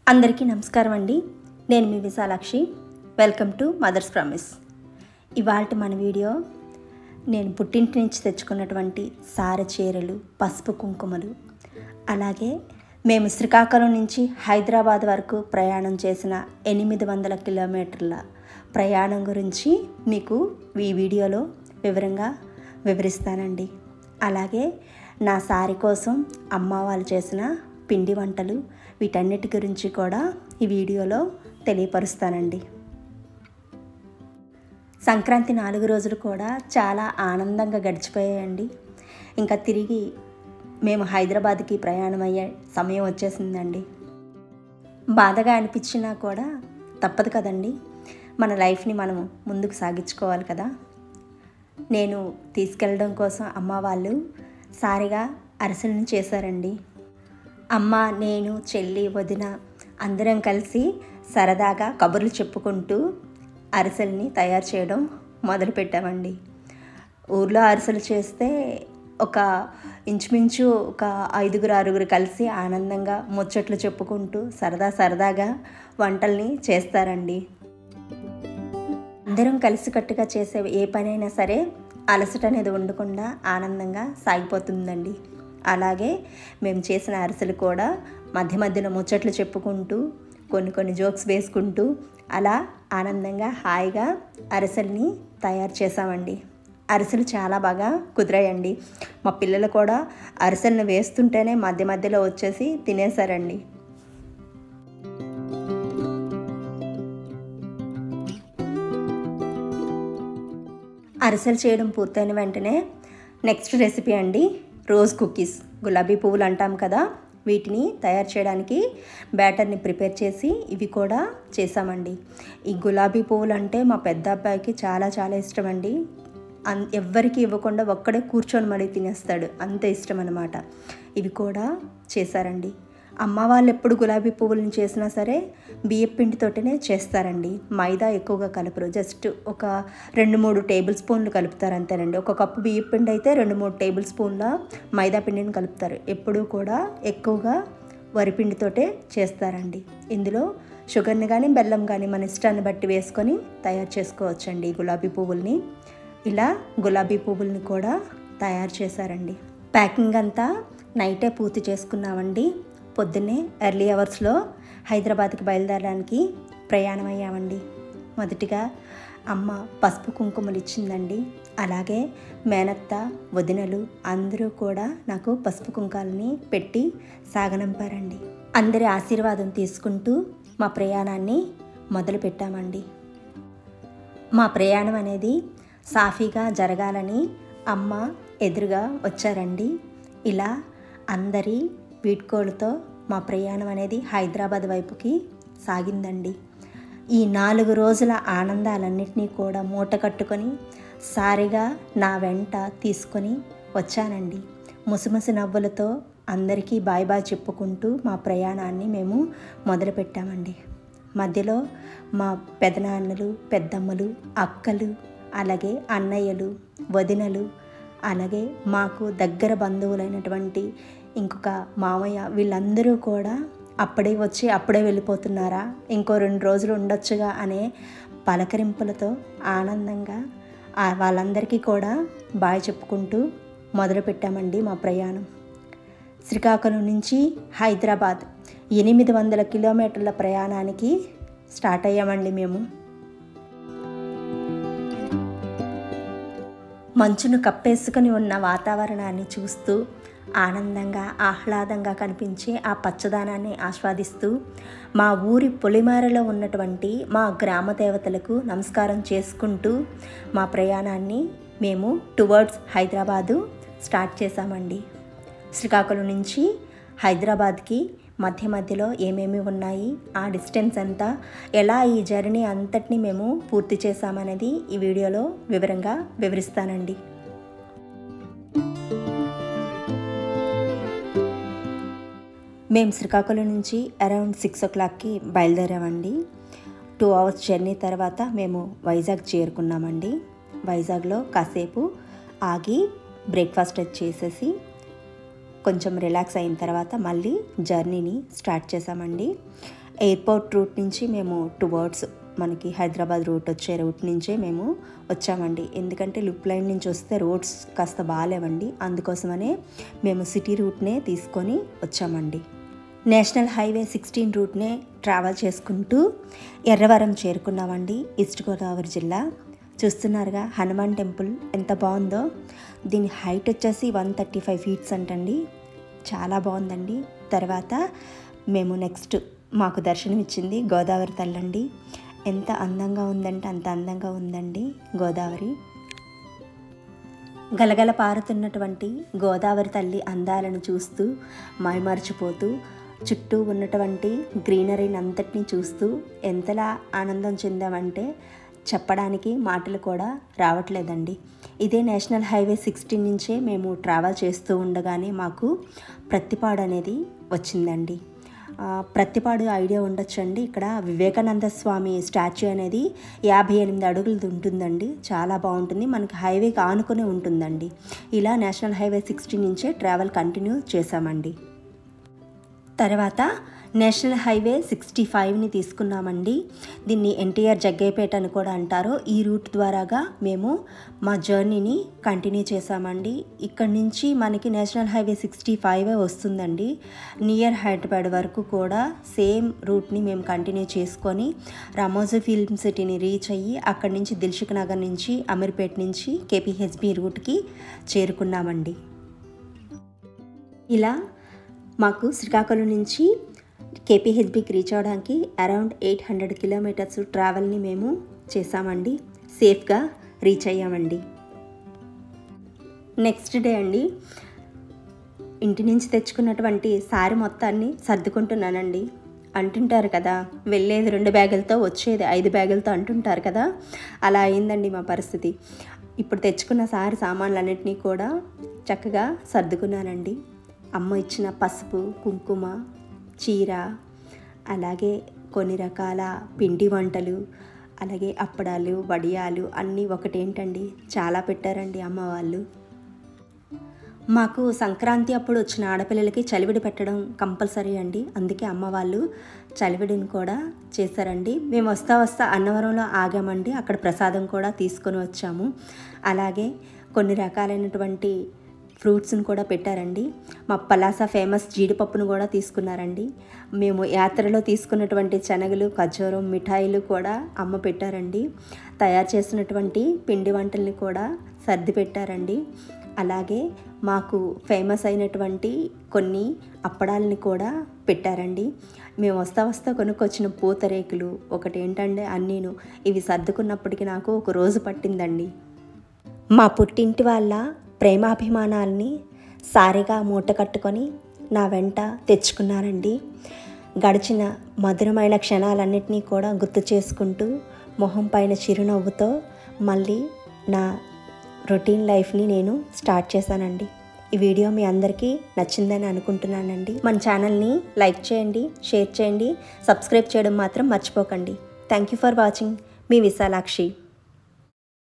అందరికీ నమస్కారం అండి నేను మీ Visalakshi welcome to mother's promise ఇవాళ మన వీడియో నేను పుట్టింటి నుంచి తెచ్చుకున్నటువంటి సార చీరలు పసుపు కుంకుమలు అలాగే మేము శ్రీకాకుళం నుంచి హైదరాబాద్ వరకు ప్రయాణం చేసిన ఎనిమిది వందల కిలోమీటర్ల ప్రయాణం గురించి మీకు ఈ వీడియోలో వివరంగా వివరిస్తానండి అలాగే నా సారి కోసం అమ్మ వాళ్ళు చేసిన పిండి వంటలు వీటన్నిటి గురించి కూడా ఈ వీడియోలో తెలియపరుస్తానండి సంక్రాంతి నాలుగు రోజులు కూడా చాలా ఆనందంగా గడిచిపోయాయండి ఇంకా తిరిగి మేము హైదరాబాద్కి ప్రయాణం అయ్యే సమయం వచ్చేసిందండి బాధగా అనిపించినా కూడా తప్పదు కదండి మన లైఫ్ని మనం ముందుకు సాగించుకోవాలి కదా నేను తీసుకెళ్ళడం కోసం అమ్మ వాళ్ళు సారిగా అరిసెలను చేశారండి అమ్మ నేను చెల్లి వదిన అందరం కలిసి సరదాగా కబుర్లు చెప్పుకుంటూ అరిసెల్ని తయారు చేయడం మొదలుపెట్టామండి ఊర్లో అరిసెలు చేస్తే ఒక ఇంచుమించు ఒక ఐదుగురు ఆరుగురు కలిసి ఆనందంగా ముచ్చట్లు చెప్పుకుంటూ సరదా సరదాగా వంటల్ని చేస్తారండి అందరం కలిసికట్టుగా చేసే ఏ పనైనా సరే అలసట అనేది ఉండకుండా ఆనందంగా సాగిపోతుందండి అలాగే మేము చేసిన అరిసెలు కూడా మధ్య మధ్యలో ముచ్చట్లు చెప్పుకుంటూ కొన్ని కొన్ని జోక్స్ వేసుకుంటూ అలా ఆనందంగా హాయిగా అరిసెల్ని తయారు చేసామండి అరిసెలు చాలా బాగా కుదిరాయండి మా పిల్లలు కూడా అరిసెలను వేస్తుంటేనే మధ్య మధ్యలో వచ్చేసి తినేశారండి అరిసెలు చేయడం పూర్తయిన వెంటనే నెక్స్ట్ రెసిపీ అండి రోజ్ కుకీస్ గులాబీ పువ్వులు అంటాం కదా వీటిని తయారు చేయడానికి బ్యాటర్ని ప్రిపేర్ చేసి ఇవి కూడా చేసామండి ఈ గులాబీ పువ్వులు అంటే మా పెద్ద అబ్బాయికి చాలా చాలా ఇష్టం అండి అన్ ఎవ్వరికి ఇవ్వకుండా ఒక్కడే కూర్చొని మరీ తినేస్తాడు అంత ఇష్టం అనమాట ఇవి కూడా చేశారండి అమ్మ వాళ్ళు ఎప్పుడు గులాబీ పువ్వులను చేసినా సరే బియ్యం పిండితోటనే చేస్తారండి మైదా ఎక్కువగా కలపరు జస్ట్ ఒక రెండు మూడు టేబుల్ స్పూన్లు కలుపుతారు అంతేనండి ఒక కప్పు బియ్యం పిండి అయితే రెండు మూడు టేబుల్ స్పూన్ల మైదా పిండిని కలుపుతారు ఎప్పుడూ కూడా ఎక్కువగా వరిపిండితోటే చేస్తారండి ఇందులో షుగర్ని కానీ బెల్లం కానీ మన ఇష్టాన్ని బట్టి వేసుకొని తయారు చేసుకోవచ్చండి ఈ గులాబీ పువ్వుల్ని ఇలా గులాబీ పువ్వుల్ని కూడా తయారు చేశారండి ప్యాకింగ్ అంతా నైటే పూర్తి చేసుకున్నామండి పొద్దున్నే ఎర్లీ అవర్స్లో హైదరాబాద్కి బయలుదేరడానికి ప్రయాణం అయ్యామండి మొదటిగా అమ్మ పసుపు కుంకుమలు ఇచ్చిందండి అలాగే మేనత్త వదినలు అందరూ కూడా నాకు పసుపు కుంకాలని పెట్టి సాగనంపారండి అందరి ఆశీర్వాదం తీసుకుంటూ మా ప్రయాణాన్ని మొదలు పెట్టామండి మా ప్రయాణం అనేది సాఫీగా జరగాలని అమ్మ ఎదురుగా వచ్చారండి ఇలా అందరి వీడ్కోలుతో మా ప్రయాణం అనేది హైదరాబాద్ వైపుకి సాగిందండి ఈ నాలుగు రోజుల ఆనందాలన్నింటినీ కూడా మూట కట్టుకొని సారిగా నా వెంట తీసుకొని వచ్చానండి ముసిముసి నవ్వులతో అందరికీ బాయ్ బాయ్ చెప్పుకుంటూ మా ప్రయాణాన్ని మేము మొదలుపెట్టామండి మధ్యలో మా పెదనాన్నలు పెద్దమ్మలు అక్కలు అలాగే అన్నయ్యలు వదినలు అలాగే మాకు దగ్గర బంధువులైనటువంటి ఇంకొక మామయ్య వీళ్ళందరూ కూడా అప్పుడే వచ్చి అప్పుడే వెళ్ళిపోతున్నారా ఇంకో రెండు రోజులు ఉండొచ్చుగా అనే పలకరింపులతో ఆనందంగా వాళ్ళందరికీ కూడా బాయ్ చెప్పుకుంటూ మొదలుపెట్టామండి మా ప్రయాణం శ్రీకాకుళం నుంచి హైదరాబాద్ ఎనిమిది వందల కిలోమీటర్ల ప్రయాణానికి స్టార్ట్ అయ్యామండి మేము మంచును కప్పేసుకొని ఉన్న వాతావరణాన్ని చూస్తూ ఆనందంగా ఆహ్లాదంగా కనిపించే ఆ పచ్చదనాన్ని ఆస్వాదిస్తూ మా ఊరి పొలిమారలో ఉన్నటువంటి మా గ్రామ దేవతలకు నమస్కారం చేసుకుంటూ మా ప్రయాణాన్ని మేము టువర్డ్స్ హైదరాబాదు స్టార్ట్ చేశామండి శ్రీకాకుళం నుంచి హైదరాబాద్కి మధ్య మధ్యలో ఏమేమి ఉన్నాయి ఆ డిస్టెన్స్ ఎంత ఎలా ఈ జర్నీ అంతటిని మేము పూర్తి చేశామనేది ఈ వీడియోలో వివరంగా వివరిస్తానండి మేము శ్రీకాకుళం నుంచి అరౌండ్ సిక్స్ ఓ క్లాక్కి బయలుదేరామండి టూ అవర్స్ జర్నీ తర్వాత మేము వైజాగ్ చేరుకున్నామండి వైజాగ్లో కాసేపు ఆగి బ్రేక్ఫాస్ట్ చేసేసి కొంచెం రిలాక్స్ అయిన తర్వాత మళ్ళీ జర్నీని స్టార్ట్ చేసామండి ఎయిర్పోర్ట్ రూట్ నుంచి మేము టువర్డ్స్ మనకి హైదరాబాద్ రూట్ వచ్చే రూట్ నుంచే మేము వచ్చామండి ఎందుకంటే లుప్ లైన్ నుంచి వస్తే రోడ్స్ కాస్త బాగాలేవండి అందుకోసమనే మేము సిటీ రూట్నే తీసుకొని వచ్చామండి నేషనల్ హైవే సిక్స్టీన్ రూట్నే ట్రావెల్ చేసుకుంటూ ఎర్రవరం చేరుకున్నామండి ఈస్ట్ గోదావరి జిల్లా చూస్తున్నారుగా హనుమాన్ టెంపుల్ ఎంత బాగుందో దీని హైట్ వచ్చేసి వన్ థర్టీ ఫైవ్ ఫీట్స్ అంటండి చాలా బాగుందండి తర్వాత మేము నెక్స్ట్ మాకు దర్శనం ఇచ్చింది గోదావరి తల్లండి ఎంత అందంగా ఉందంటే అంత అందంగా ఉందండి గోదావరి గలగల పారుతున్నటువంటి గోదావరి తల్లి అందాలను చూస్తూ మైమర్చిపోతూ చుట్టూ ఉన్నటువంటి గ్రీనరీని అంతటినీ చూస్తూ ఎంతలా ఆనందం చెందామంటే చెప్పడానికి మాటలు కూడా రావట్లేదండి ఇదే నేషనల్ హైవే సిక్స్టీన్ నుంచే మేము ట్రావెల్ చేస్తూ ఉండగానే మాకు ప్రతిపాడు అనేది వచ్చిందండి ఆ, ప్రతిపాడు ఐడియా ఉండొచ్చండి ఇక్కడ వివేకానంద స్వామి స్టాచ్యూ అనేది యాభై ఎనిమిది అడుగులది ఉంటుందండి చాలా బాగుంటుంది మనకి హైవేకి ఆనుకునే ఉంటుందండి ఇలా నేషనల్ హైవే సిక్స్టీన్ నుంచే ట్రావెల్ కంటిన్యూ చేశామండి తర్వాత నేషనల్ హైవే సిక్స్టీ ఫైవ్ని తీసుకున్నామండి దీన్ని ఎన్టీఆర్ జగ్గయ్యపేట అని కూడా అంటారు ఈ రూట్ ద్వారాగా మేము మా జర్నీని కంటిన్యూ చేసామండి ఇక్కడ నుంచి మనకి నేషనల్ హైవే సిక్స్టీ ఫైవ్ వస్తుందండి నియర్ హైదరాబాద్ వరకు కూడా సేమ్ రూట్ని మేము కంటిన్యూ చేసుకొని రామోజీ ఫిల్మ్ సిటీని రీచ్ అయ్యి అక్కడి నుంచి దిల్సుఖ్ నగర్ నుంచి అమీర్పేట్ నుంచి కేపీహెచ్బి రూట్కి చేరుకున్నామండి ఇలా మాకు శ్రీకాకుళం నుంచి కేపీహెచ్బికి రీచ్ అవడానికి అరౌండ్ ఎయిట్ హండ్రెడ్ కిలోమీటర్స్ ట్రావెల్ని మేము చేసామండి సేఫ్గా రీచ్ అయ్యామండి నెక్స్ట్ డే అండి ఇంటి నుంచి తెచ్చుకున్నటువంటి సారీ మొత్తాన్ని సర్దుకుంటున్నానండి అంటుంటారు కదా వెళ్ళేది రెండు బ్యాగులతో వచ్చేది ఐదు బ్యాగులతో అంటుంటారు కదా అలా అయిందండి మా పరిస్థితి ఇప్పుడు తెచ్చుకున్న సారి సామాన్లన్నింటినీ కూడా చక్కగా సర్దుకున్నానండి అమ్మ ఇచ్చిన పసుపు కుంకుమ చీర అలాగే కొన్ని రకాల పిండి వంటలు అలాగే అప్పడాలు వడియాలు అన్నీ ఒకటేంటండి చాలా పెట్టారండి అమ్మ వాళ్ళు మాకు సంక్రాంతి అప్పుడు వచ్చిన ఆడపిల్లలకి చలివిడి పెట్టడం కంపల్సరీ అండి అందుకే అమ్మ వాళ్ళు చలివిడిని కూడా చేశారండి మేము వస్తా వస్తా అన్నవరంలో ఆగామండి అక్కడ ప్రసాదం కూడా తీసుకొని వచ్చాము అలాగే కొన్ని రకాలైనటువంటి ఫ్రూట్స్ని కూడా పెట్టారండి మా పలాస ఫేమస్ జీడిపప్పును కూడా తీసుకున్నారండి మేము యాత్రలో తీసుకున్నటువంటి శనగలు ఖర్జూరం మిఠాయిలు కూడా అమ్మ పెట్టారండి తయారు చేసినటువంటి పిండి వంటల్ని కూడా సర్ది పెట్టారండి అలాగే మాకు ఫేమస్ అయినటువంటి కొన్ని అప్పడాలని కూడా పెట్టారండి మేము వస్తా వస్తా కొనుక్కొచ్చిన పూతరేకులు ఒకటి ఏంటంటే అన్నీను ఇవి సర్దుకున్నప్పటికీ నాకు ఒక రోజు పట్టిందండి మా పుట్టింటి వాళ్ళ ప్రేమాభిమానాల్ని సారిగా మూట కట్టుకొని నా వెంట తెచ్చుకున్నానండి గడిచిన మధురమైన క్షణాలన్నింటినీ కూడా గుర్తు చేసుకుంటూ మొహం పైన చిరునవ్వుతో మళ్ళీ నా రొటీన్ లైఫ్ని నేను స్టార్ట్ చేశానండి ఈ వీడియో మీ అందరికీ నచ్చిందని అనుకుంటున్నానండి మన ఛానల్ని లైక్ చేయండి షేర్ చేయండి సబ్స్క్రైబ్ చేయడం మాత్రం మర్చిపోకండి థ్యాంక్ యూ ఫర్ వాచింగ్ మీ విశాలాక్షి